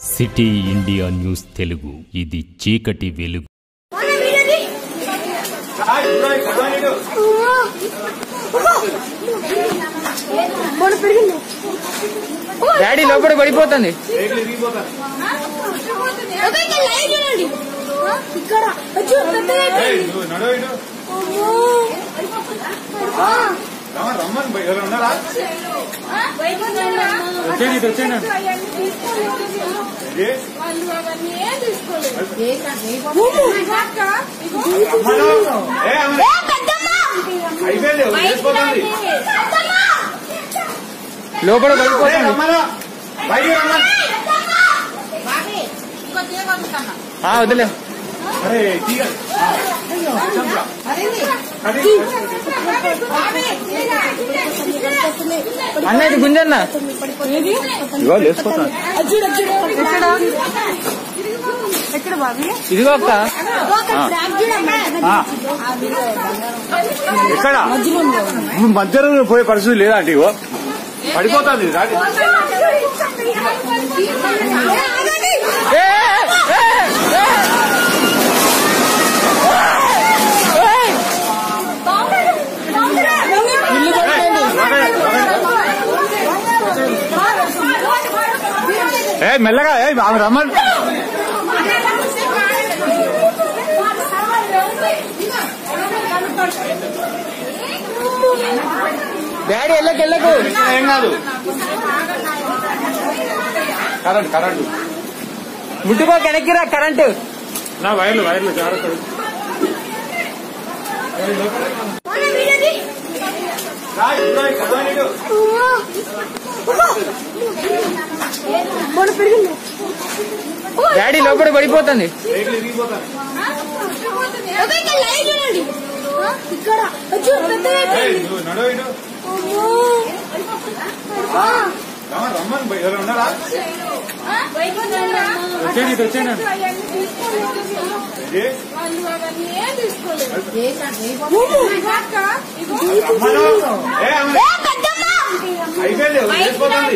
City India news Telugu ఇది చీకటి వెలుగు మన పెరిగింది డాడీ లోపల పడిపోతుంది ఒక ఇక్కడ లైట్ చూడండి ఇక్కడ అచ్చు పెద్దగా అయిపోయింది. అమ్మో. ఆ. ఊము. ఏ, పెద్దమ్మ. పెద్దమ్మ. లోపల పడిపోతుంది ఆ, వదిలే అన్న ఇది గుంజన్న అచ్చు అచ్చు ఎక్కడ బాబీ ఇదిగో అక్క ఒక ట్రాప్ చూడమ్మా ఎక్కడ మధ్యలో పోయే పరిస్థితి లేదా అంటే ఇగో పడిపోతుంది రాడి ఏ, ఏ, ఏ, ఏ. ఏయ్! ఇల్లు పడిపోయింది. ఏ మెల్లగా ఏ ఆమె రమ్మని డాడీ వెళ్ళకు వెళ్ళకు ఏం కాదు కరెంట్ కరెంట్ ముట్టుకో వెనక్కిరా కరెంటు నా వైర్లు వైర్లు జాగ్రత్త మన పెరిగింది డాడీ లోపల పడిపోతుంది ఒక ఇక్కడ లైట్ చూడండి ఇక్కడ అచ్చు పెద్దగా అయిపోయింది. అమ్మో. ఆ. రమ్మని ఎవరు ఉన్నారా వచ్చేయండి ఇటు వచ్చేయండి ఇది? ఊము. రమ్మను. ఏ ఆమె ఏ, పెద్దమ్మ. అయిపోయింది వెళ్ళిపోతుంది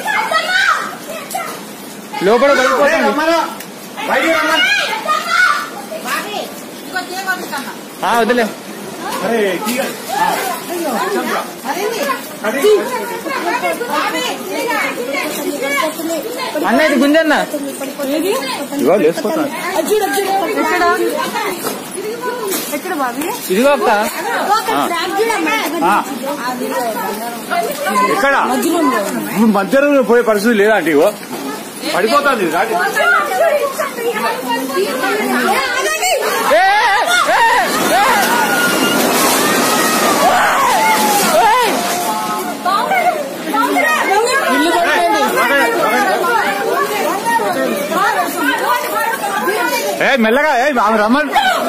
లోపల ఏ పడిపోతుంది రమ్మను బయటికి రమ్మని ఆ, వదిలే అరే తీగ ఆ. చంపరా. అది. అన్న ఇది గుంజన్న ఇగో లేచిపోతాను అచ్చు అచ్చు ఎక్కడ ఎక్కడ బాబీ ఇదిగో అక్క ఒక ట్రాప్ చూడమ్మా ఆ. ఎక్కడ మధ్యలో పోయే పరిస్థితి లేదా అంటే ఇగో పడిపోతుంది రాడి ఏ, ఏ, ఏ. ఏయ్! ఇల్లు పడిపోయింది. ఏ మెల్లగా ఏ ఆమె రమ్మని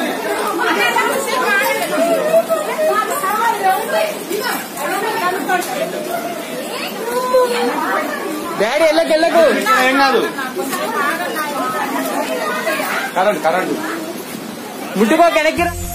డాడీ వెళ్ళకు వెళ్ళకు ఏం కాదు కరెంట్ కరెంట్ ముట్టుకో వెనక్కిరా